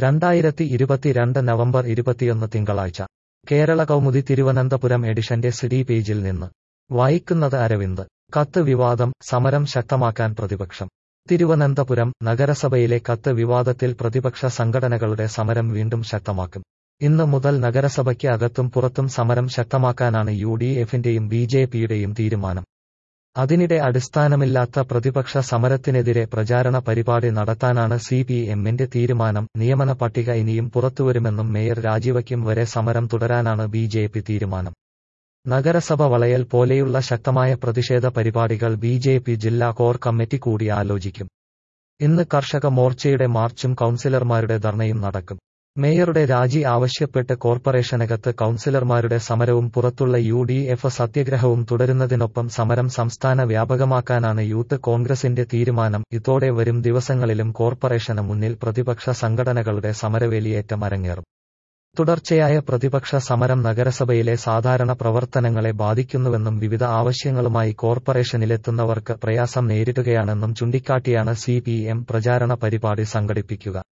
രണ്ടായിരത്തി ഇരുപത്തിരണ്ട് നവംബർ ഇരുപത്തിയൊന്ന് തിങ്കളാഴ്ച കേരള കൗമുദി തിരുവനന്തപുരം എഡിഷന്റെ സിഡി പേജിൽ നിന്ന് വായിക്കുന്നത് അരവിന്ദ് കത്ത് വിവാദം സമരം ശക്തമാക്കാൻ പ്രതിപക്ഷം തിരുവനന്തപുരം നഗരസഭയിലെ കത്ത് വിവാദത്തിൽ പ്രതിപക്ഷ സംഘടനകളുടെ സമരം വീണ്ടും ശക്തമാക്കും ഇന്ന് മുതൽ നഗരസഭയ്ക്ക് അകത്തും പുറത്തും സമരം ശക്തമാക്കാനാണ് യു ഡി എഫിന്റെയും ബി ജെ പിയുടെയും തീരുമാനം അതിനിടെ അടിസ്ഥാനമില്ലാത്ത പ്രതിപക്ഷ സമരത്തിനെതിരെ പ്രചാരണ പരിപാടി നടത്താനാണ് സി പി എമ്മിന്റെ തീരുമാനം നിയമന പട്ടിക ഇനിയും പുറത്തുവരുമെന്നും മേയർ രാജിവയ്ക്കും വരെ സമരം തുടരാനാണ് ബി ജെ പി തീരുമാനം നഗരസഭ വളയൽ പോലെയുള്ള ശക്തമായ പ്രതിഷേധ പരിപാടികൾ ബി ജെ പി ജില്ലാ കോർ കമ്മിറ്റി കൂടി ആലോചിക്കും ഇന്ന് കർഷക മോർച്ചയുടെ മാർച്ചും കൌൺസിലർമാരുടെ ധർണയും നടക്കും മേയറുടെ രാജി ആവശ്യപ്പെട്ട് കോർപ്പറേഷനകത്ത് കൌൺസിലർമാരുടെ സമരവും പുറത്തുള്ള യു ഡി എഫ് സത്യഗ്രഹവും തുടരുന്നതിനൊപ്പം സമരം സംസ്ഥാന വ്യാപകമാക്കാനാണ് യൂത്ത് കോൺഗ്രസിന്റെ തീരുമാനം ഇതോടെ വരും ദിവസങ്ങളിലും കോർപ്പറേഷന് മുന്നിൽ പ്രതിപക്ഷ സംഘടനകളുടെ സമരവേലിയേറ്റം അരങ്ങേറും തുടർച്ചയായ പ്രതിപക്ഷ സമരം നഗരസഭയിലെ സാധാരണ പ്രവർത്തനങ്ങളെ ബാധിക്കുന്നുവെന്നും വിവിധ ആവശ്യങ്ങളുമായി കോർപ്പറേഷനിലെത്തുന്നവർക്ക് പ്രയാസം നേരിടുകയാണെന്നും ചൂണ്ടിക്കാട്ടിയാണ് സി പ്രചാരണ പരിപാടി സംഘടിപ്പിക്കുക